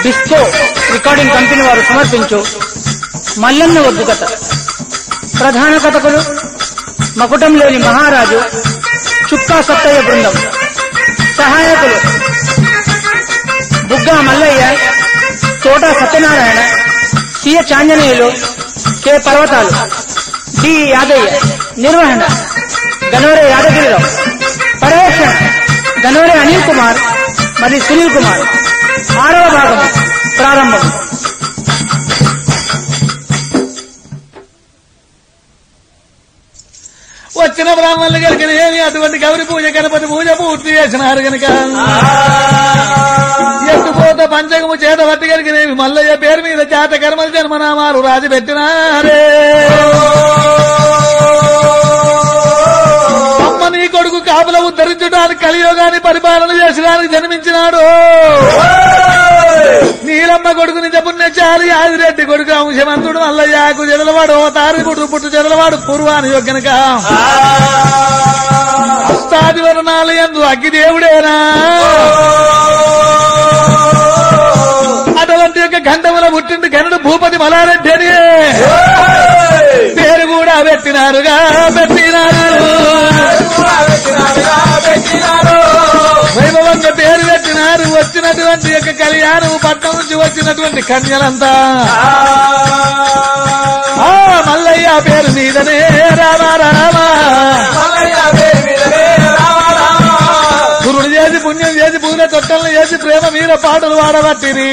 Disco recording company వారు సమర్పించు మల్లన్న ఒగ్గు కథ ప్రధాన కథకులు మకుటంలోని మహారాజు చుక్కా సత్తయ్య బృందం సహాయకులు బుగ్గా మల్లయ్య తోట సత్యనారాయణ సియ చాంజనేయులు కె పర్వతాలు డి యాదయ్య నిర్వహణ గనవరే యాదగిరిరావు పర్యవేక్షణ గనవరే అనిల్ కుమార్ మరియు సునీల్ కుమార్ ఆరవ భాగం ప్రారంభం వచ్చిన బ్రాహ్మణులు కనుక ఏమి అటువంటి గౌరి పూజ గణపతి పూజ పూర్తి చేసినారు కనుక ఎత్తుపోత పంచకము చేత పట్టి కలిగినవి మల్లయ్య పేరు మీద జాత కర్మల జన్మనామాలు రాజు పెట్టినారే అమ్మ నీ కొడుకు కాపుల ఉద్ధరించడానికి కలియోగాన్ని పరిపాలన చేసడానికి జన్మించినాడు నీలమ్మ కొడుకుని పుణ్యచారి ఆదిరెడ్డి కొడుకు అంశమంతుడు మల్లయ్యకు జదలవాడు ఓ తారి పుట్టు పుట్టు జదలవాడు పూర్వాని యొక్కనక అష్టాది వరణాలు ఎందు అగ్గిదేవుడేనా అటువంటి యొక్క గంధముల పుట్టింది గనుడు భూపతి మలారెడ్డి అని పేరు కూడా పెట్టినారుగా పెట్టినారు వైభవంగా పేరు పెట్టినారు వచ్చినటువంటి యొక్క కళ్యాణం పట్నం నుంచి వచ్చినటువంటి కన్యలంతా ఆ మల్లయ్య పేరు మీదనే రామ రామ గురుడు చేసి పుణ్యం చేసి పూజ తొట్టలను చేసి ప్రేమ మీద పాటలు వాడబట్టిరి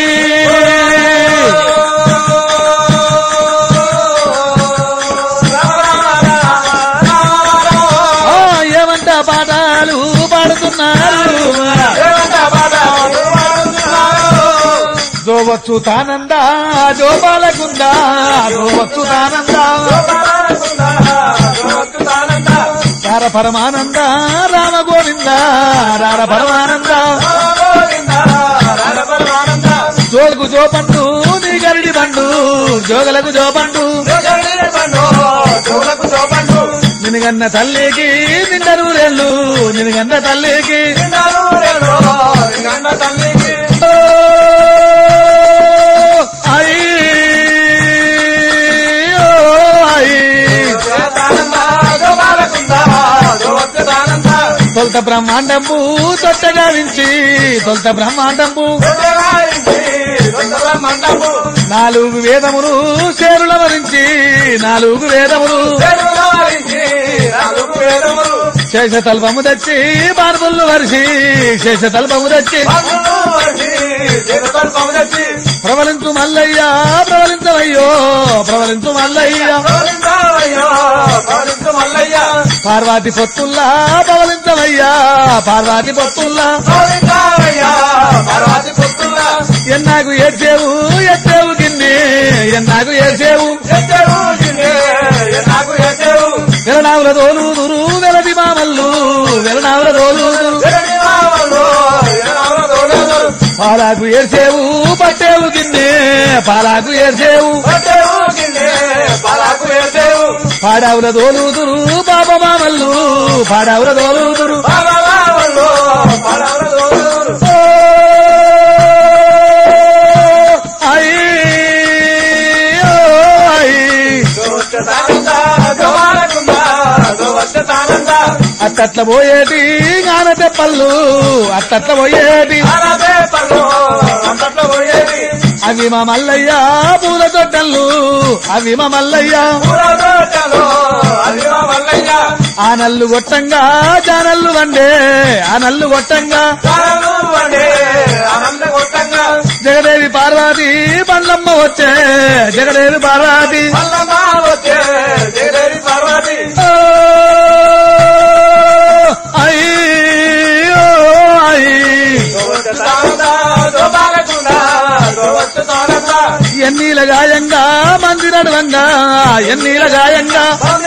ఆ, ఏమంట పాటలు పాడుతున్నారు జోవచ్చు తానందా జోపాలకుందా జోవచ్చు తానందా రార పరమానంద రామ గోవింద రార పరమానంద జోగుకు జోపండు నీ గరిడి బండు జోగలకు జోపండు నినగన్న తల్లికి నిండరు రెల్లు నినగన్న తల్లికి ఓ, అయ్, ఓ, అయ్. తొలత బ్రహ్మాండంబు తొట్టగా వించి తొలత బ్రహ్మాండంబు నాలుగు వేదములు చేరుల వరించి నాలుగు వేదములు శేషతల్పము తెచ్చి బార్బుల్లు వరిసి శేషతల్పము తెచ్చి ప్రవలించు మల్లయ్య ప్రవలించవయ్యో ప్రవలించు మల్లయ్య పార్వతి పొత్తుల్లా ప్రవలించవయ్యా పార్వతి పొత్తుల్లా ఎన్నాకు ఏడ్చేవు ఎత్తేవు గిన్నె ఎన్నాకు ఏడ్చేవు వెలనావుల దోలుదురు వెలది మామల్లు వెలనావుల దోలుదురు పాలాకు ఏడ్చేవు పట్టేవు గిన్నె పాలాకు ఏడ్చేవు పాడావుల దోలుదురు బాబా మామల్లు పాడావుల దోలుదురు ఓ, అయ్, ఓ, అయ్. అట్టట్ల పోయేటి గాన తెప్పళ్ళు అట్టట్ల పోయేటి అవి మా మల్లయ్య పూల తొట్టళ్ళు అవి మా మల్లయ్య ఆ నల్లు గొట్టంగా జానల్లు వండే ఆ నల్లు గొట్టంగా జగదేవి పార్వతి బండ్లమ్మ వచ్చే జగదేవి పార్వతి ఓ, అయ్యో, అయ్యి. ఎన్నీల గాయంగా మంది నడవంగా ఎన్నీల గాయంగా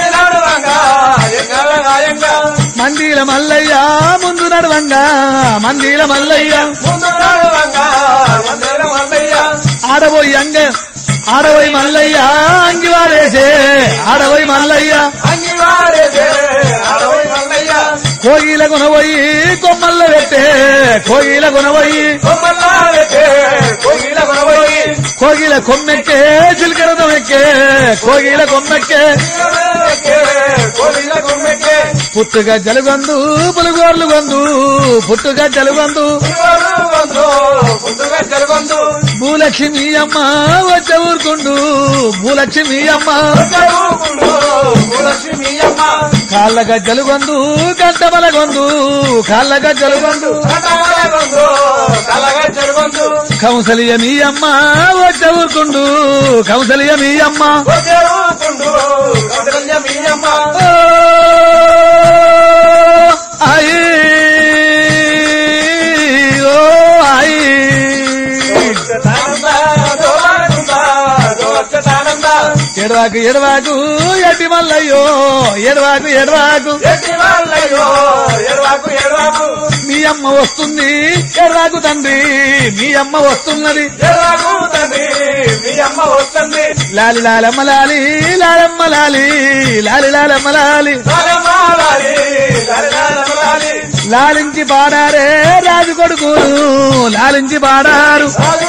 మందిల మల్లయ్య ముందు నడవంగా మందిల మల్లయ్య ఆడబోయి అంగ ఆడబోయి మల్లయ్య అంగివారేసే ఆడబోయి మల్లయ్య కోయిల కొనబోయి కొమ్మల్ల పెట్టే కోయిల కొనబోయి కోగిల కొమ్మెక్కే చిలకరదం ఎక్కే కోగిల కొమ్మెక్కే పుట్టుగా జలుగొందు పులుగోర్లు గొందు పుట్టుగా జలుగొందు భూలక్ష్మి అమ్మ వచ్చ ఊరుకుండు భూలక్ష్మి అమ్మ కాళ్ళ గజ్జలు గొందు గంట బలగొందు కాళ్ళ గజ్జలు గొందు కౌసలియ మీ అమ్మ వచ్చ ఊరుకుండు కౌసలియ మీ అమ్మ ఓ, అయి ఓ అయి ఎడవాకు ఎడవాకు ఎడ్డి మల్లయ్యో ఎడవాకు ఎడవాకు మీ అమ్మ వస్తుంది ఎడవాకు తండ్రి మీ అమ్మ వస్తున్నది లాలి లాలమ్మ లాలి లాలమ్మ లాలి లాలి లాలమ్మ లాలి లాలించి పాడారే రాజు కొడుకులు లాలించి పాడారు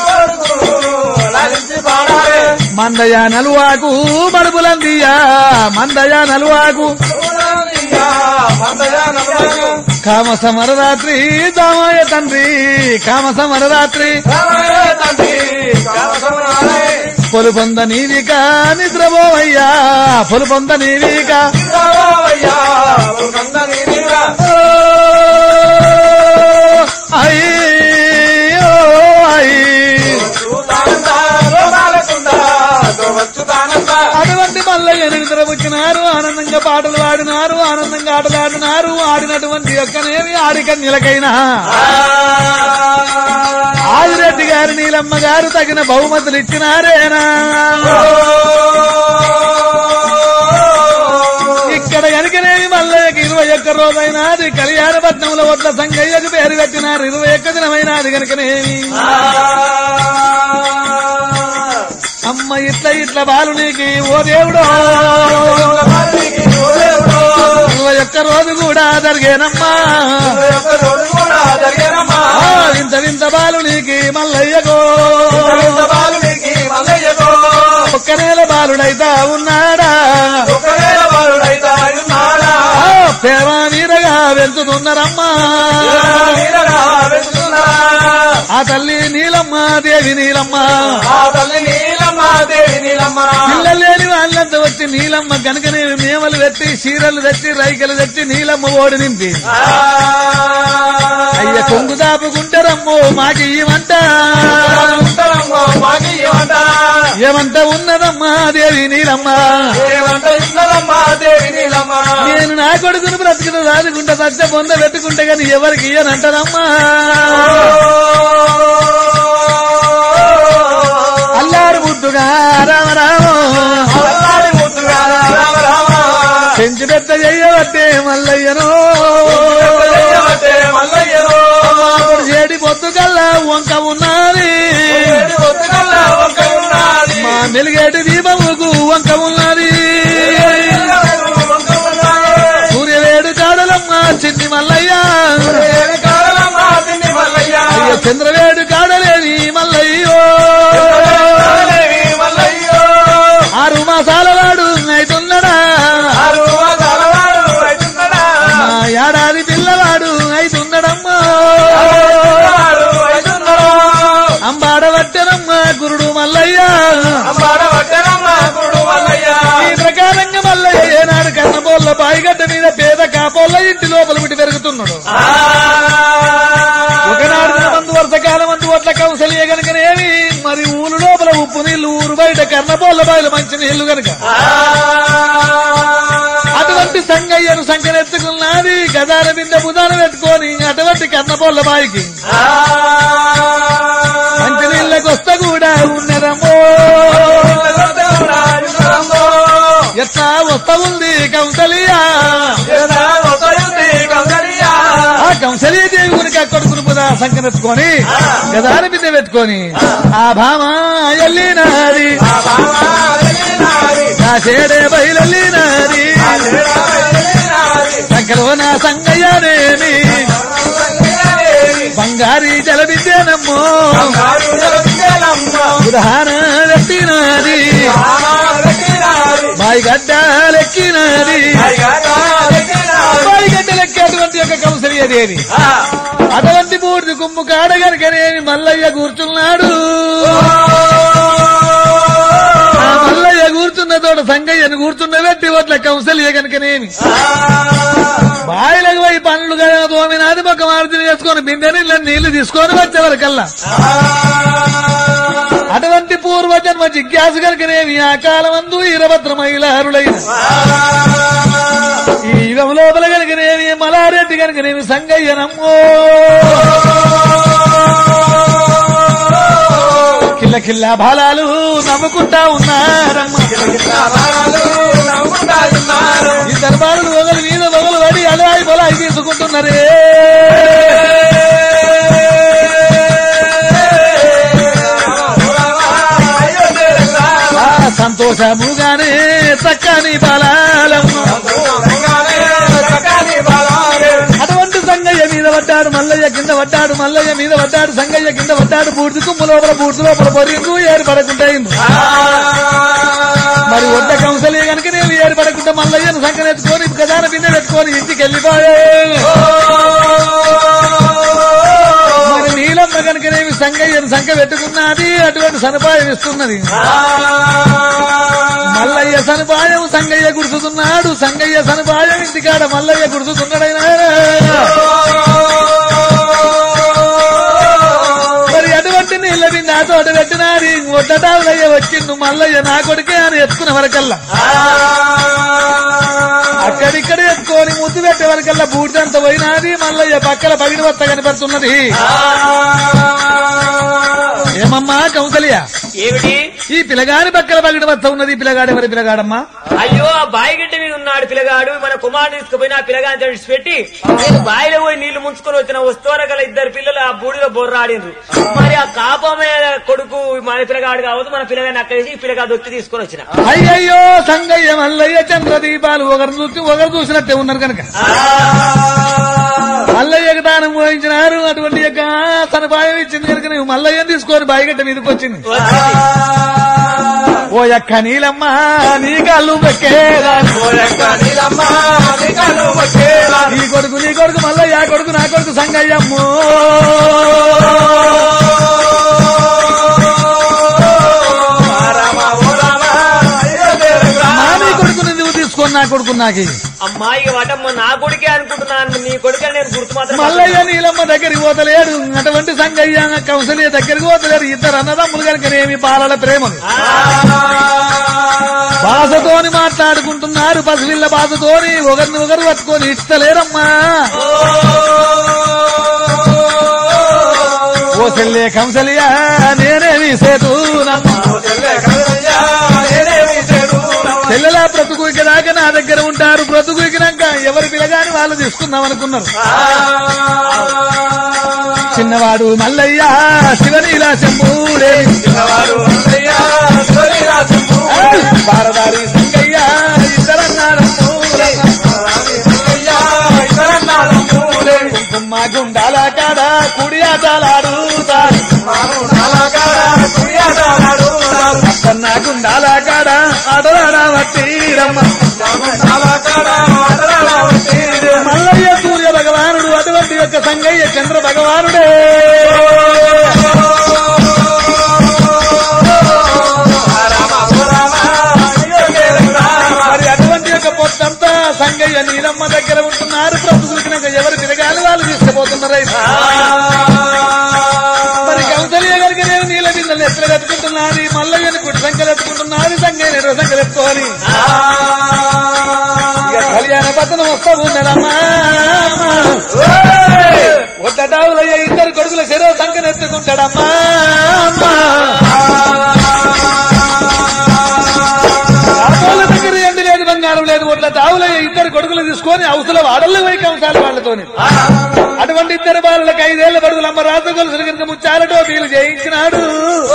మందయ నలువాకు మడుపులందియా మందయ నలువాకు కామ సమరరాత్రి దామాయ తండ్రి కామ సమరరాత్రి పొలుపొంద నీవిక నిద్రపోవయ్యా పొలుపొంద నీవిక ఓ, అయ్యో, అయ్యి. అటువంటి మల్లయ్య నిద్రపుచ్చినారు ఆనందంగా పాటలు పాడినారు ఆనందంగా ఆటలాడినారు ఆడినటువంటి యొక్కనేమి ఆడిక నిలకైనా ఆదిరెడ్డి గారు నీలమ్మ గారు తగిన బహుమతులు ఇచ్చినారేనా ఇక్కడ కనుకనేమి మల్లయ్యకి ఇరవై ఒక్క రోజైనాది కళ్యాణపట్నంలో ఒట్ల సంగయ్యకు పేరు పెట్టినారు ఇరవై ఒక్క దినమైనాది కనుకనేమి అమ్మ ఇట్ల ఇట్ల బాలునికి ఓ దేవుడో ఇరవై ఒక్క రోజు కూడా జరిగేనమ్మా ఆ, వింత వింత బాలునికి మల్లయ్యకో ఒక్క నేల బాలుడైతా ఉన్నాడా ఆ, ప్రేమ మీరగా వెళ్తున్నారమ్మా ఆ తల్లి నీలమ్మ దేవి నీలమ్మ పిల్లలు లేని వాళ్ళంతా వచ్చి నీలమ్మ కనుకనే మేమలు తెచ్చి చీరలు తెచ్చి రైకలు తెచ్చి నీలమ్మ ఓడి నింపి అయ్య కొంగు దాపుకుంటారమ్మో మాకి ఇవ్వంట ఏమంట ఉన్నదమ్మా దేవి నీలమ్మ నేను నా కొడుకును బ్రతుకును రాదుకుంటా సత్య పొంద పెట్టుకుంటే గాని ఎవరికి ఇయ్యనంటారమ్మా అల్లారు ముద్దుగా రామరామ పెంచి పెద్ద చెయ్యబట్టే మల్లయ్యను అప్పుడు చేడి పొద్దు కల్లా వంక ఉన్నది మా మెలిగేటి దీపముకు వంక ఉన్నది సూర్యవేడు కాడలమ్మ చిన్ని మల్లయ్య అయ్య చంద్రవేడు కాడలేని మల్లయ్యో ఆరు మాసాల వాడు అయితున్నాడా మా ఏడాది పిల్లవాడు అయితున్నాడమ్మా అంబాడవట్టెనమ్మ గురుడు మల్లయ్య ఈ ప్రకారంగా మల్లయ్య ఏనాడు కన్నబోళ్ళ బాయిగడ్డ మీద పేద కాపోళ్ళ ఇంటి లోపల విటి పెరుగుతున్నాడు ఒకనాడు మందు వర్షకాలం అందు ఒట్ల కౌసలియ గనుకనేమి మరి ఊరు లోపల ఉప్పు నీళ్లు ఊరు బయట కన్నబోళ్ళ బాయిలు మంచి నీళ్లు గనుక అటువంటి సంగయ్యను సంకరెత్తుకున్నది గదాల బిందె బుధాన పెట్టుకొని అటువంటి కన్నబోళ్ళ బాయికి మంచి నీళ్ళకి వస్తా కూడా ఉన్నదమ్మో ఎట్లా వస్తా ఉంది కౌసలియా ఆ కౌసలియ దేవి గురికి కొడుకును బుధ సంకరెత్తుకొని గదాల బిందె పెట్టుకొని ఆ భామ ఎల్లినాది నా చేడే బయలెల్లినాది సంకలో నా సంగయ్యనేమి బంగారు బంగారి జలబిద్దేనమ్మో ఉదాహరణ పెట్టినది మాయి గడ్డలెక్కినది మాయి గడ్డలెక్కి అటువంటి యొక్క కౌసల్యదేవి అటువంటి బూడిది కుమ్ము కాడగనకనేమి మల్లయ్య కూర్చున్నాడు ఆ మల్లయ్య కూర్చున్న తోట సంగయ్యను కూర్చున్న పెట్టి ఒట్ల కౌసల్య కనుకనేమి బాయిలకు పోయి పండ్లు కదా తోమినాది ఒక మార్జిని చేసుకొని బిందె నీళ్ళ నీళ్లు తీసుకొని వచ్చేవరకల్లా అటువంటి పూర్వజన్మ జిజ్ఞాసు కనుకనేమి ఆ కాలమందు ఇరభద్ర మహిళారులైన ఈ యుగం లోపల కనుకనేమి మలారెడ్డి కనుకనేమి సంగయ్య నమ్మో కిల్ల కిల్ల బాలాలు నవ్వుకుంటా ఉన్నారమ్మ ఈ దర్బారులు ఒకరి మీద ఒకరు పడి అలాయి బలాయి తీసుకుంటున్నారే ఆ సంతోషముగానే చక్కని బలాలమ్మ అటువంటి సంగయ్య మీద పడ్డాడు మల్లయ్య కింద పడ్డాడు మల్లయ్య మీద పడ్డాడు సంగయ్య కింద పడ్డాడు బూడిది కుమ్ము లోపల బూడిది లోపల పొరింగు ఏర్పడకుంటాయింది మరి ఒడ్డ కంసలే కనుక నేను ఏర్పడకుండా మల్లయ్యను సంకనెత్తుకొని గదాన బిందె పెట్టుకొని ఇంటికి వెళ్ళిపోయా మరి నీలమ్మ కనుకనేమి సంగయ్యను సంఖ పెట్టుకున్నది అటువంటి సదుపాయం ఇస్తున్నది మల్లయ్య సనుపాయం సంగయ్య గుర్తుతున్నాడు సంగయ్య సనుపాయం ఇంటికాడ మల్లయ్య గుర్తుతున్నాడైనా మరి అటువంటి నీళ్ళని నా తోట పెట్టినాది ఒడ్డటావులయ్య వచ్చిండు మల్లయ్య నా కొడుకే అని ఎత్తుకున్న వరకల్లా అక్కడిక్కడ ఎత్తుకొని ముద్దు పెట్టే వరకల్లా బూడిదంత పోయినాది మల్లయ్య పక్కల పగిడి వత్త కనిపిస్తున్నది ఏమమ్మా కౌసల్య ఏమిటి ఈ పిల్లగాని పక్కల పగిడి వత్త ఉన్నది ఈ పిల్లగాడు ఎవరి పిల్లగాడమ్మా అయ్యో ఆ బాయిగడ్డ మీద ఉన్నాడు పిల్లగాడు మన కుమారుడు తీసుకుపోయిన ఆ పిల్లగాని తెడిచి పెట్టి నేను బాయిలో పోయి నీళ్లు ముంచుకొని వచ్చిన వస్తువుల గల ఇద్దరు పిల్లలు ఆ బూడిలో బొర్రాడిండ్రు మరి ఆ కాపమే కొడుకు మన పిల్లగాడు కావద్దు మన పిల్లగాని అక్కడేసి ఈ పిల్లగాడు దొక్కి తీసుకొని వచ్చిన అయ్యయ్యో సంగయ్య మల్లయ్య చంద్రదీపాలు ఒకరు చూసి ఒకరు చూసినట్టే ఉన్నారు కనుక మల్లయ్యకు దానం వహించినారు అటువంటి యొక్క సదుపాయం ఇచ్చింది కనుక నువ్వు మల్లయ్యను తీసుకొని బాయిగడ్డ మీదకి వచ్చింది ఓ యొక్క నీలమ్మ నీ కాళ్ళు మొక్కేదా నీ కొడుకు నీ కొడుకు మల్లయ్య కొడుకు నా కొడుకు సంగయ్యమ్మో మా నీ కొడుకుని నువ్వు తీసుకొని నా కొడుకు నాకి అమ్మాయి వాటమ్మ నా కొడుకే అనుకుంటున్నాను నీ కొడుకే నేను గుర్తు మాత్రం మల్లయ్య నీలమ్మ దగ్గరికి పోతలేడు అటువంటి సంగయ్య కౌసల్య దగ్గరికి పోతలేడు ఇద్దరు అన్నదమ్ములు కనుకనేమి పాలల ప్రేమలు బాధతోని మాట్లాడుకుంటున్నారు పసిపిల్ల బాధతోని ఒకరిని ఒకరు పట్టుకొని ఇస్తలేరమ్మా ఓ చెల్లే కంసలియ నేనేమి సేతునమ్మా చెల్లెలా బ్రతుకు ఇక దాకా నా దగ్గర ఉంటారు బ్రతుకు ఇకినాక ఎవరు పిలగాని వాళ్ళు తీసుకుందాం అనుకున్నారు చిన్నవాడు మల్లయ్య శివనీలా చెంబూడే భారదారి సంగయ్య ఇద్దరన్నారమ్మూరే. కుంకుమ గుండాల కాడ కుడి ఆటలాడుతారు అన్న గుండాల కాడ ఆటలాడవట్టిరమ్మ మల్లయ్య సూర్య భగవానుడు అటువంటి యొక్క సంగయ్య చంద్ర భగవానుడే మరి అటువంటి యొక్క పొత్తంతా సంగయ్య నీలమ్మ దగ్గర ఉంటున్నారు ప్రభుత్వ ఎవరు తిరగాలి వాళ్ళు తీసుకుపోతున్నారైతే మరి కౌసల్య గారికి నేను నీళ్ళ బిందెలు ఎత్తులు కట్టుకుంటున్నది మల్లయ్యని కుడి సంఖ్యలు ఎత్తుకుంటున్నది సంగయ్య ఎర్ర సంఖ్యలు ఎత్తుకోని ఇక కళ్యాణ పతనం వస్తా ఉన్నదమ్మా ఒడ్డటావులయ్య ఇద్దరు కొడుకుల శరీర సంఖ్యను ఎత్తుకుంటాడమ్మా రాజోళ్ళ దగ్గర ఎందు లేదు బంగారం లేదు ఒడ్ల తావులయ్య ఇద్దరు కొడుకులు తీసుకొని అవసల వాడల్లో పోయి కంసాలి వాళ్ళతోని అటువంటి ఇద్దరు బాలులకు ఐదేళ్ల బడుగులు అమ్మ రాజగొలుసులు కనుక ముచ్చాలటో వీలు చేయించినాడు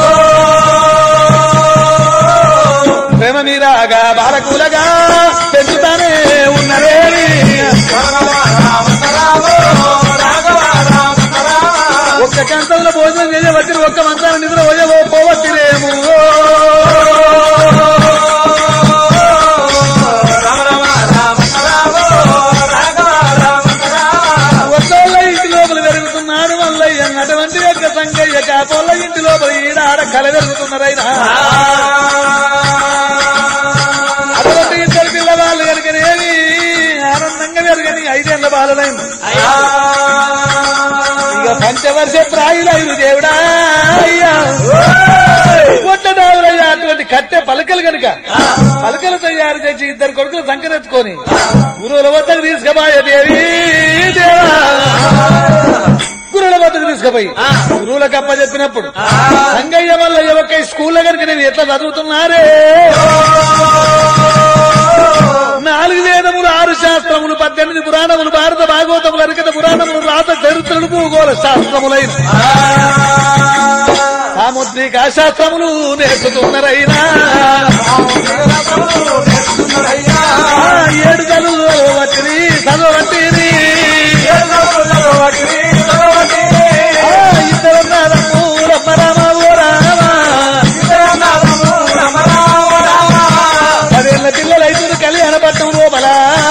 ప్రేమ మీరాగా బాలకూలగా పెంచుతానే ఉన్నదేవి కల పెరుగుతున్నారైనా అటువంటి ఇద్దరు పిల్లవాళ్ళు కనుకనేమి ఆనందంగా పెరగని ఐదేళ్ల బాలలైన ఇక పంచవర్ష ప్రాయులైన దేవుడా అయ్యా కొట్టడావులయ్యా అటువంటి కట్టె పలకలు కనుక పలకలు తయారు చేసి ఇద్దరు కొడుకులు సంకరెత్తుకొని గురువుల వద్దకు తీసుకుపోయే దేవి దేవా గురువుల వద్దకు తీసుకుపోయి గురువులకు అప్ప చెప్పినప్పుడు సంగయ్య వల్ల ఒక స్కూల్లో కనుక నేను ఎట్లా చదువుతున్నారే నాలుగు వేదములు ఆరు శాస్త్రములు పద్దెనిమిది పురాణములు భారత భాగవతములు అరికత పురాణములు రాత చరిత్రలు భూగోళ శాస్త్రములైన సాముద్రిక శాస్త్రములు నేర్పుతున్నారైనా ఆ, ఏడు చదువులు వచ్చింది చదవట్టిని ఇద్దరు నారమ్ము రమ్మ రామ ఓ రామ పదేళ్ల పిల్లలైతురు కళ్యాణ పట్టం లోపల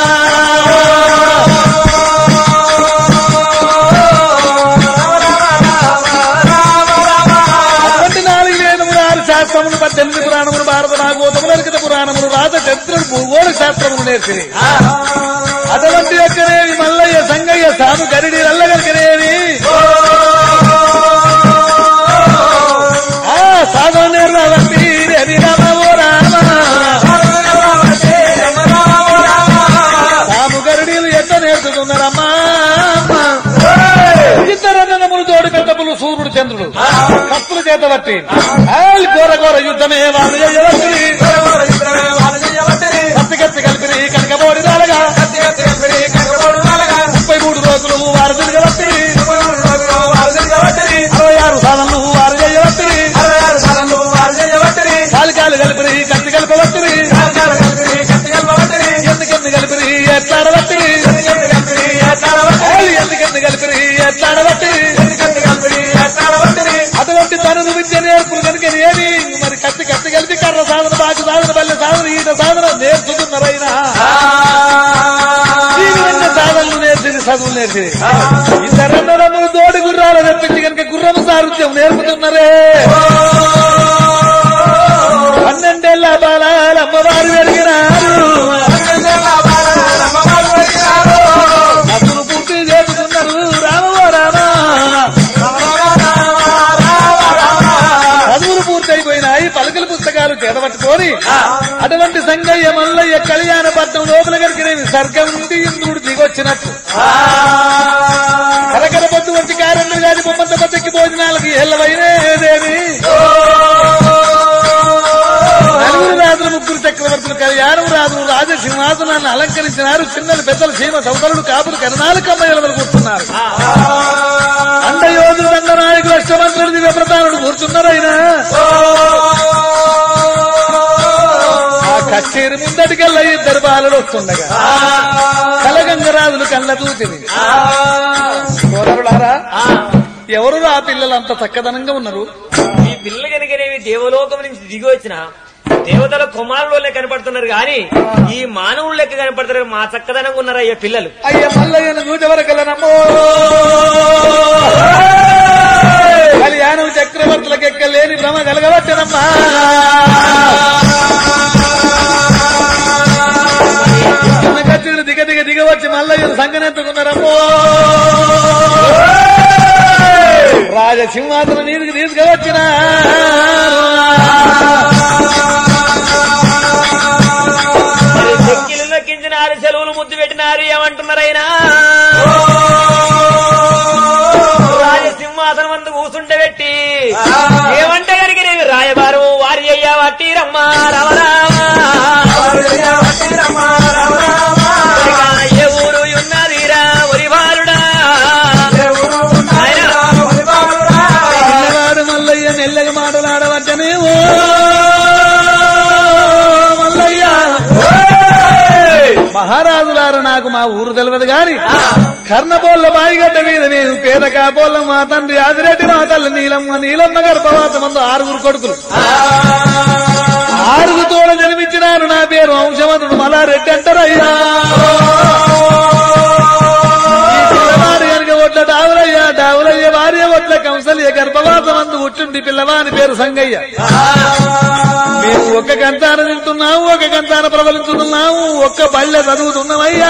అటువంటి నాలుగు వేదములు ఆరు శాస్త్రములు పద్దెనిమిది పురాణములు భారత భాగవతములు అలిఖిత పురాణములు రాత చరిత్రలు భూగోళ శాస్త్రములు నేర్చి అటువంటి యొక్కనేవి మల్లయ్య సంగయ్య సాము గరిడి అల్లగలిగినేవి ఆ సాధన నేర్రావంతి రవి రామ ఓ రామ సాము గరిడీలు ఎంత నేర్చుకున్నారమ్మా ఇద్దరన్నములు తోడు పెద్దపులు సూర్యుడు చంద్రుడు కత్తుల చేత బట్టి ఆల్ ఘోర ఘోర యుద్ధమే వాళ్ళు చేయవచ్చుని. కత్తి కత్తి కలిపి కనకబోడి రాలగా ముప్పై మూడు రోజులు వారు తిరగబట్టి అరవై ఆరు సాధనలు వారు చేయవచ్చుని. కాలు కాలు కలిపి కత్తి కలపబట్టి ఎందుకెందు కలిపి ఎట్లాడబట్టి ఆలు ఎందుకెందు కలిపి ఎట్లాడబట్టి అటువంటి తనను విద్య నేర్పులు కనుక ఏమి మరి కత్తి కత్తి కలిపి కర్ర సాధన బాకు సాధన బల్లె సాధన ఈట సాధన నేర్చుకున్నారైనా ఈ విధంగా సాధనలు నేర్చింది చదువులు నేర్చింది ఇద్దరన్నదమ్ములు తోడి గుర్రాలు తెప్పించి కనుక గుర్రము సారుత్యం నేర్పుతున్నారే పన్నెండేళ్ల బాలాలు అమ్మవారు పెరిగినారు చదువులు పూర్తి చేసుకున్నారు రామో రామ చదువులు పూర్తయిపోయినాయి పలకల పుస్తకాలు చేతబట్టుకొని అటువంటి సంగయ్య మల్లయ్య కళ్యాణ పట్నం లోపల గడికిన స్వర్గం నుండి ఇంద్రుడు దిగొచ్చినట్టు కరకర పొద్దు వచ్చి కారణం గారి బొమ్మంత బద్దకి భోజనాలకి ఎల్లవైనేదేమి నలుగురు రాజులు ముగ్గురు చక్రవర్తులు కళ్యాణం రాజులు రాజసింహాసనాన్ని అలంకరించినారు చిన్నలు పెద్దలు సీమ సౌకరులు కాపులు కరణాలు కమ్మయ్యలు కూర్చున్నారు అండయోధుడు దండనాయకులు అష్టమంత్రుడు దివ్య ప్రధానుడు కూర్చున్నారైనా ఆ కచేరి ముందటికెళ్ళ ఇద్దరు బాలలు వస్తుండగా కలగంగరాజులు కళ్ళ చూసింది సోదరులారా ఎవరు ఆ పిల్లలు అంత చక్కదనంగా ఉన్నారు ఈ పిల్లలు కనుకనేవి దేవలోకం నుంచి దిగి వచ్చిన దేవతల కుమారులు కనపడుతున్నారు కానీ ఈ మానవులు లెక్క కనపడుతున్నారు మా చక్కదనంగా ఉన్నారా ఈ పిల్లలు అయ్య మల్లయ్యను చూచవరకలనమ్మో కళ్యాణం చక్రవర్తులకు ఎక్కలేని భ్రమ కలగవచ్చనమ్మా కచ్చుడు దిగ దిగ దిగవచ్చి మల్లయ్యను సంగనెత్తుకున్నారమ్మో రాజసింహాసనం మీదకి తీసుకువచ్చిన మరి చెక్కిలు నొక్కించినారు సెలవులు ముద్దు పెట్టినారు ఏమంటున్నారైనా రాజసింహాసనం అందు కూసుంటే పెట్టి ఏమంటే కనుక రాయబారు వారి అయ్యా వట్టి రమ్మ రమరామా ఏ ఊరు ఉన్నదిరా ఒరివారుడా ఆయన పిల్లవాడు మల్లయ్య మెల్లగా మాటలాడవచ్చనేమో మల్లయ్య మహారాజులారు నాకు మా ఊరు తెలియదు గాని కర్ణబోళ్ళ బాయిగడ్డ మీద నేను పేద కాపోళ్ళ మా తండ్రి ఆదిరెడ్డి మా తల్లి నీలమ్మ నీలమ్మ గర్భవాత మందు ఆరుగురు కొడుకులు ఆరుగు తోడ జన్మించినారు నా పేరు వంశవంతుడు మలారెడ్డి అంటారయ్యా ఈ పిల్లవాడు కనుక ఒట్ల డావులయ్య డావులయ్య భార్య ఒట్ల కంసల్య గర్భవాసమందు పుట్టింది పిల్లవాని పేరు సంగయ్య మేము ఒక్క గంటాన తింటున్నాము ఒక గంటాన ప్రబలించుతున్నాము ఒక్క బళ్ళె చదువుతున్నామయ్యా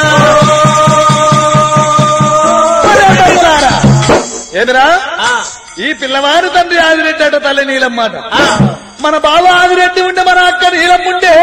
ఒరే తమ్ములారా, ఏమిరా ఆ, ఈ పిల్లవారి తండ్రి ఆదిరెడ్డి అట తల్లి నీలమ్మాట ఆ. మన బావ ఆదిరెడ్డి ఉంటే మన అక్క నీలమ్ముంటే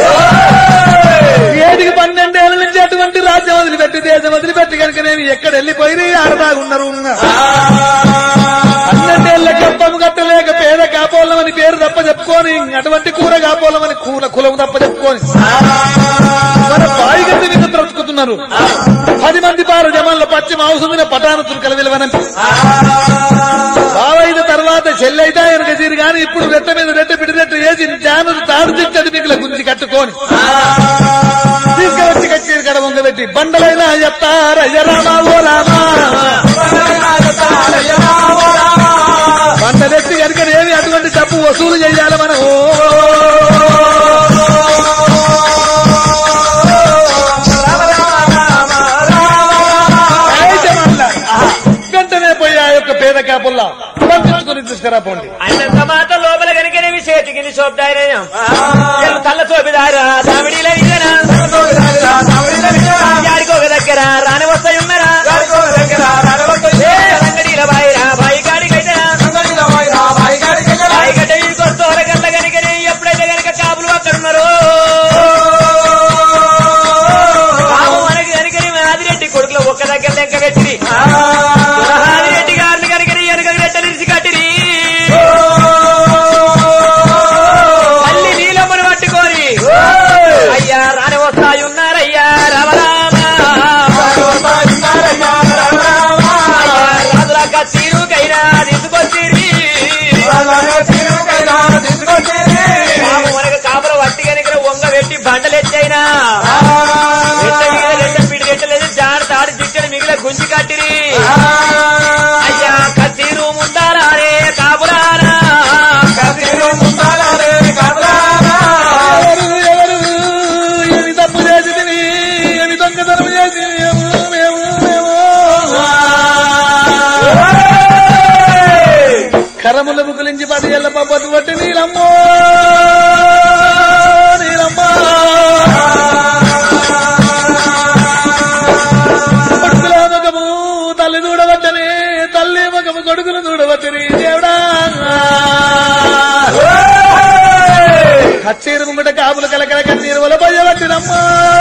ఏటికి పన్నెండేళ్ల నుంచి అటువంటి రాజ్యం వదిలిపెట్టి దేశం వదిలిపెట్టి కనుక నేను ఎక్కడ వెళ్ళిపోయి ఆడదాగున్నారు పన్నెండేళ్ల గప్పము కట్టలేక పేద కాపోలమని పేరు తప్ప చెప్పుకొని అటువంటి కూర కాపోలమని కూర కులం తప్ప చెప్పుకొని మన బాయి గట్టి మీద బ్రతుకుతున్నారు పది మంది పారు జమాన్ల పచ్చి మాంసం మీద పటాను తురుకల విలువనంపి బావైన తర్వాత చెల్లైతే ఆయనకు తీరు గాని ఇప్పుడు రెట్ట మీద రెట్ట పిడి రెట్ట వేసి జాను తాడు తిట్టది మిగిలిన గుంజి కట్టుకొని తీసుకువచ్చి కచ్చేరి కడ పెట్టి బండలైనా చెప్తారయ్య రామా ఓ రామా బండలెత్తి కనుక ఏమి అటువంటి డబ్బు వసూలు చేయాలి మనం అయితే మళ్ళా వెంటనే పోయి ఆ యొక్క పేద కాపుల్లా పంపించుకుని తీసుకురా పోండి అన్నంత మాట లోపల కనుకనేవి చేతికి శోభదాయన తల్ల శోభిదారా దామిడిల యాడికి ఒక దగ్గర రాని వస్తాయి ఉన్నారా రంగడీల బాయిరా బాయి కాడికైతే బాయి గడ్డ వీడికొస్తూ గంట కనుకనే ఎప్పుడైతే కనుక కాపులు అక్కడ ఉన్నారు బాబు మనకి కనుకని ఆదిరెడ్డి కొడుకులో ఒక్క దగ్గర లెక్క పెట్టి ఆదిరెడ్డి గారిని కనుకని వెనక రెట్టలిసి కట్టిరి మళ్ళీ నీలమ్మను పట్టుకొని అయ్యా రాని వస్తాయి ఉన్నారయ్యా రామరామ రాజులక్క తీరుకైనా తీసుకొచ్చిరి బాబు మనకు కాపుల వట్టి కనుక వంగ పెట్టి బండలు ఎత్తైనా ఎట్ట మిగిలిన ఎట్ట పిడి ఎట్టలేదు జాడ తాడి జిట్టలు మిగిలిన గుంజి కట్టిరి అయ్యా కత్తిరు ముందారా రే కాపురారా ఎవరు ఎవరు ఏమి తప్పు చేసింది ఏమి దొంగతనం చేసి మేము మేము మేము కరముల ముకులించి పది ఏళ్ళ పబ్బతి పట్టి నీలమ్మో నీలమ్మా కొడుకుల ముఖము తల్లి చూడవచ్చని తల్లి ముఖము కొడుకును చూడవచ్చని దేవుడా కచ్చేరు ముంగట కాపులు కలకల కన్నీరు వల పోయబట్టినమ్మా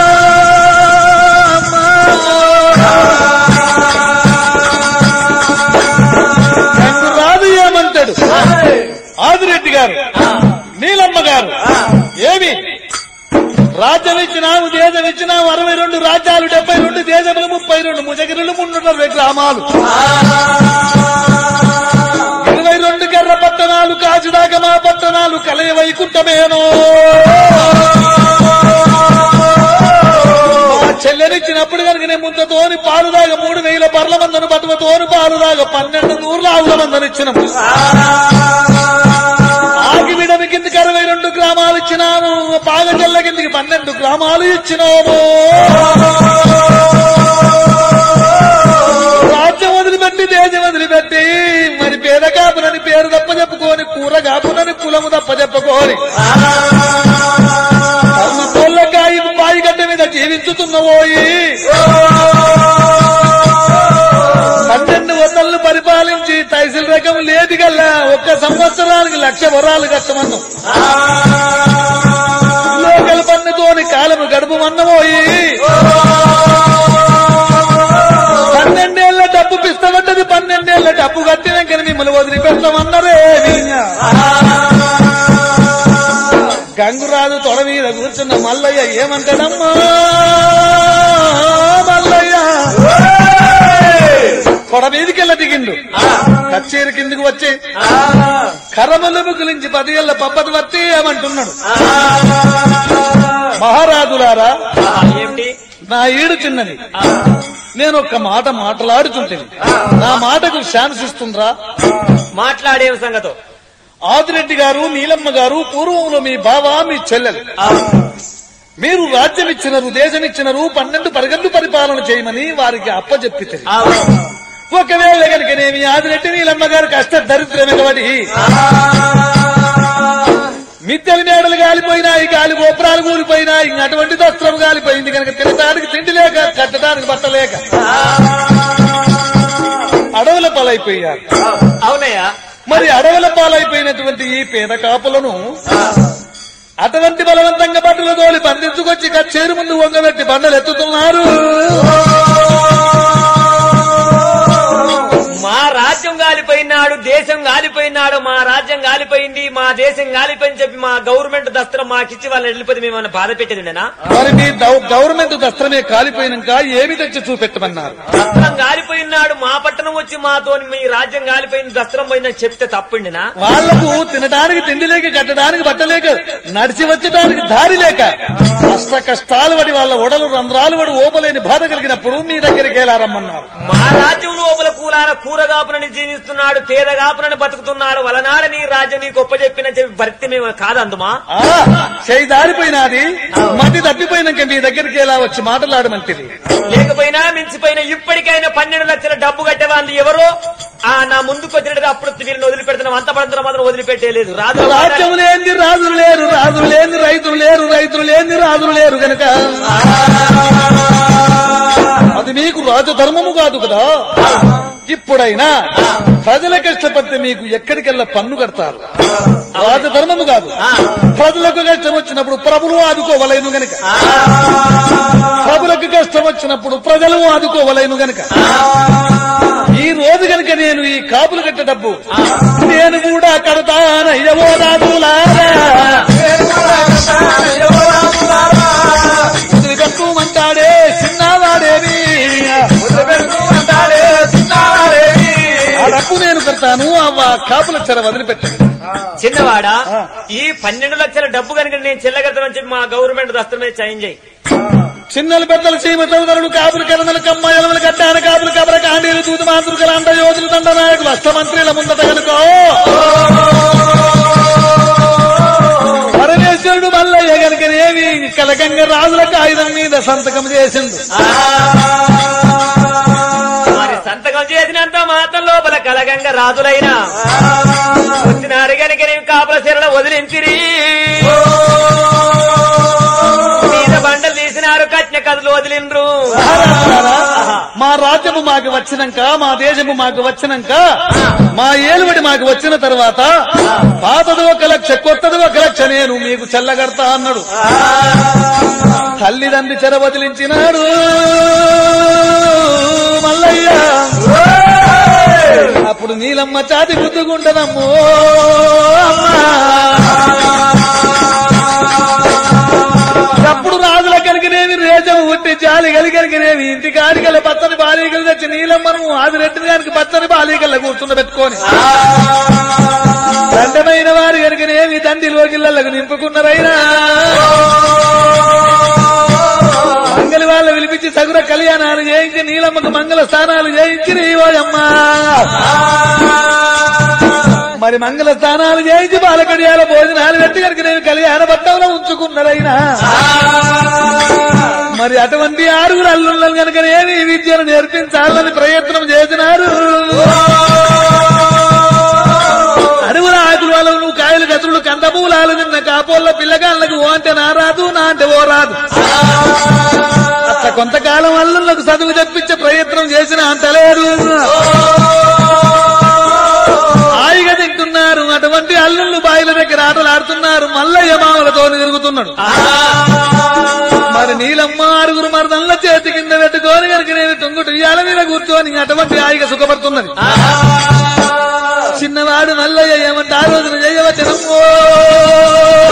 రాదు ఏమంటాడు ఆదిరెడ్డి గారు నీలమ్మ గారు ఏమి రాజ్యం ఇచ్చినాము దేశం ఇచ్చినాము అరవై రెండు రాజ్యాలు డెబ్బై రెండు దేశములు ముప్పై రెండు ముజగిరులు మున్నూట గ్రామాలు ఇరవై రెండు కర్ర పట్టణాలు కాచిదాక మా పట్టణాలు కలయ వైకుంఠమేనో మా చెల్లెనిచ్చినప్పుడు కనుక నేను ముందతోని పాలుదాగ మూడు వేల పర్ల మందను బతుకతోని పాలుదాగ పన్నెండు నూర్ల ఆవుల మందని ఇచ్చినాము ఆకి విడమి కిందికి అరవై రెండు గ్రామాలు ఇచ్చినాము పాగజల్ల కిందికి పన్నెండు గ్రామాలు ఇచ్చినాము రాజ్యం వదిలిపెట్టి దేశం వదిలిపెట్టి మరి పేద కాపునని పేరు తప్ప చెప్పుకొని కూర కాపునని కులము తప్ప చెప్పుకోని తొల్లకాయ బాయి గడ్డ మీద జీవించుతున్నవోయి పన్నెండు వందలను పరిపాలించి తైసిల్ రకం లేదు గల్లా ఒక్క సంవత్సరానికి లక్ష వరాలు కట్టమన్నాం లోకల్ పన్నుతోని కాలము గడుపు మన్నమోయి పన్నెండేళ్ల డబ్బు పిస్తబడ్డది పన్నెండేళ్ల డబ్బు కట్టినాక మిమ్మల్ని వదిలిపెట్టమన్నరే గంగురాజు తొడ మీద కూర్చున్న మల్లయ్య ఏమంటాడమ్మా మల్లయ్య తొడ మీదికెళ్ళ దిగిండు కచ్చేరి కిందికి వచ్చి కర్రములు ముకులించి పది ఏళ్ళ పబ్బతి వత్తి ఏమంటున్నాడు మహారాజులారా ఏమిటి నా ఈడు చిన్నది నేను ఒక్క మాట మాట్లాడుతుంటేది నా మాటకు ఛాన్స్ ఇస్తుండ్రా మాట్లాడేం సంగతో ఆదిరెడ్డి గారు నీలమ్మ గారు పూర్వంలో మీ బావ మీ చెల్లెలు మీరు రాజ్యం ఇచ్చినారు దేశం ఇచ్చినారు పన్నెండు పరగళ్ళు పరిపాలన చేయమని వారికి అప్పచెప్పితే ఒకవేళ కనుకనేమి ఆదిరెడ్డి నీలమ్మ గారు కష్ట దరిద్రమే కాబట్టి మిద్దెల మేడలు గాలిపోయినాయి గాలి గోపురాలు కూలిపోయినాయి ఇంక అటువంటి దస్త్రం గాలిపోయింది కనుక తినడానికి తిండి లేక కట్టడానికి బట్ట లేక అడవుల పాలైపోయారు అవునయ్యా మరి అడవుల పాలైపోయినటువంటి ఈ పేద కాపులను అటువంటి బలవంతంగా బట్టలు తోలి బంధించుకొచ్చి కచ్చేరు ముందు వంగబెట్టి బండలు ఎత్తుతున్నారు మా రాజ్యం గాలిపోయినాడు దేశం గాలిపోయినాడు మా రాజ్యం గాలిపోయింది మా దేశం గాలిపోయింది చెప్పి మా గవర్నమెంట్ దస్త్రం మాకిచ్చి వాళ్ళు వెళ్ళిపోతే మేము ఏమన్నా బాధ పెట్టేదిండేనా మరి మీ దౌ- గవర్నమెంట్ దస్త్రమే కాలిపోయినాక ఏమి తెచ్చి చూపెట్టమన్నారు దస్త్రం గాలిపోయినాడు మా పట్టణం వచ్చి మాతో మీ రాజ్యం గాలిపోయింది దస్త్రం పోయిందని చెప్తే తప్పిండినా వాళ్లకు తినడానికి తిండి లేక కట్టడానికి బట్టలేక నడిచి వచ్చడానికి దారి లేక కష్ట కష్టాలు పడి వాళ్ళ ఒడలు రంధ్రాలు పడి ఓపలేని బాధ కలిగినప్పుడు మీ దగ్గరికి ఎలా రమ్మన్నారు మా రాజ్యం లోపల కూలాన కూరగాపునని జీవిస్తున్నాడు పేదగాపునని బతుకుతున్నాడు వలనాడ నీ రాజ్యం నీ గొప్ప చెప్పిన చెప్పి భర్తీ మేము కాదందుమా ఆ చేయి దారిపోయినాది మతి తప్పిపోయినాక మీ దగ్గరికి ఎలా వచ్చి మాట్లాడమంటిది లేకపోయినా మించిపోయినా ఇప్పటికైనా పన్నెండు లక్షల డబ్బు కట్టే వాళ్ళు ఎవరో ఆ నా ముందుకు వచ్చినట్టు అప్పుడు వీళ్ళని వదిలిపెడుతున్నాం అంత పడంతో మాత్రం వదిలిపెట్టేలేదు రాజు రాజ్యం లేని రాజులు లేరు రాజులు లేని రైతులు లేరు రైతులు లేని రాజులు లేరు గనక అది మీకు రాజధర్మము కాదు కదా ఇప్పుడైనా ప్రజల కష్టపడితే మీకు ఎక్కడికెళ్ళ పన్ను కడతారు రాజధర్మము కాదు ప్రజలకు కష్టం వచ్చినప్పుడు ప్రభులు ఆదుకోవలేను గనక ప్రభులకు కష్టం వచ్చినప్పుడు ప్రజలు ఆదుకోవలేను గనక ఈ రోజు గనక నేను ఈ కాపులు కట్ట డబ్బు నేను కూడా కడతానయ్యవో రాజులారా వదిలిపెట్టుమంటాడే చిన్నవాడేవి ఆ డబ్బు నేను కడతాను ఆ కాపుల చెర వదిలిపెట్టాను చిన్నవాడా ఈ పన్నెండు లక్షల డబ్బు కనుక నేను చెల్లగడతానని చెప్పి మా గవర్నమెంట్ దస్త్రం మీద చేంజ్ అయ్యి చిన్నలు పెద్దలు చీమ చదువుదరులు కాపులు కెరమలు కమ్మ ఎలమలు కట్టాన కాపులు కబర కాండీలు దూత మాతృకలు అండ యోధులు దండ నాయకులు అష్టమంత్రుల ముందట కనుకో పరమేశ్వరుడు మల్లయ్య గనుకనేమి కలకంగ రాజుల కాగితం మీద సంతకం చేసిండు మరి సంతకం చేసినంత మాత్రం లోపల కలగంగ రాజులైనా వచ్చినారు కనుక నేను కాపుల చెరల వదిలించిరి మీద బండలు తీసినారు కట్న కథలు వదిలిండ్రు మా రాజ్యము మాకు వచ్చినాక మా దేశము మాకు వచ్చినాక మా ఏలుబడి మాకు వచ్చిన తర్వాత పాతది ఒక లక్ష కొత్తది ఒక లక్ష నేను మీకు చెల్లగడతా అన్నాడు తల్లిదండ్రి చెర వదిలించినాడు మల్లయ్య అప్పుడు నీలమ్మ చాతి గుద్దుకుంటదమ్మో అప్పుడు రాజుల కనుకనేమి రేజం ఉట్టి జాలి కలిగలిగినేవి ఇంటి కాడికల పచ్చని బాలీకలు తెచ్చి నీలమ్మను ఆదిరెడ్డి గారికి పచ్చని బాలీకల్ల కూర్చుండ పెట్టుకొని దండమైన వారు కనుకనేమి దండి లోకిళ్ళకు నింపుకున్నారైనా మంగళ వాళ్ళు పిలిపించి సగుర కళ్యాణాలు చేయించి నీలమ్మకు మంగళ స్థానాలు చేయించి ఓయమ్మా మరి మంగళ స్థానాలు చేయించి బాలకడియాల భోజనాలు పెట్టి కనుక నేను కళ్యాణ పట్టంలో ఉంచుకున్నారైనా మరి అటువంటి ఆరుగురు అల్లుళ్ళను కనుక నేను ఈ విద్యను నేర్పించాలని ప్రయత్నం చేసినారు అడవుల ఆకులు వాళ్ళు నువ్వు కాయలు కతులు కందమూలాలు నిన్న కాపోళ్ళ పిల్లగాళ్ళకు ఓ అంటే నా రాదు నా అంటే ఓ రాదు అట్లా కొంతకాలం అల్లుళ్ళకు చదువు తెప్పించే ప్రయత్నం చేసిన అంతలేదు హాయిగా తింటున్నారు అటువంటి అల్లుళ్ళు బాయిల దగ్గర ఆటలు ఆడుతున్నారు మల్లయ్య మామలతో తిరుగుతున్నాడు మరి నీలమ్మ ఆరుగురు మరదల్ల చేతి కింద పెట్టుకొని కనుక నేను తుంగుటు ఇయ్యాల మీద కూర్చొని అటువంటి హాయిగా సుఖపడుతున్నది చిన్నవాడు మల్లయ్య ఏమంటే ఆ రోజున చేయవచ్చనమ్మో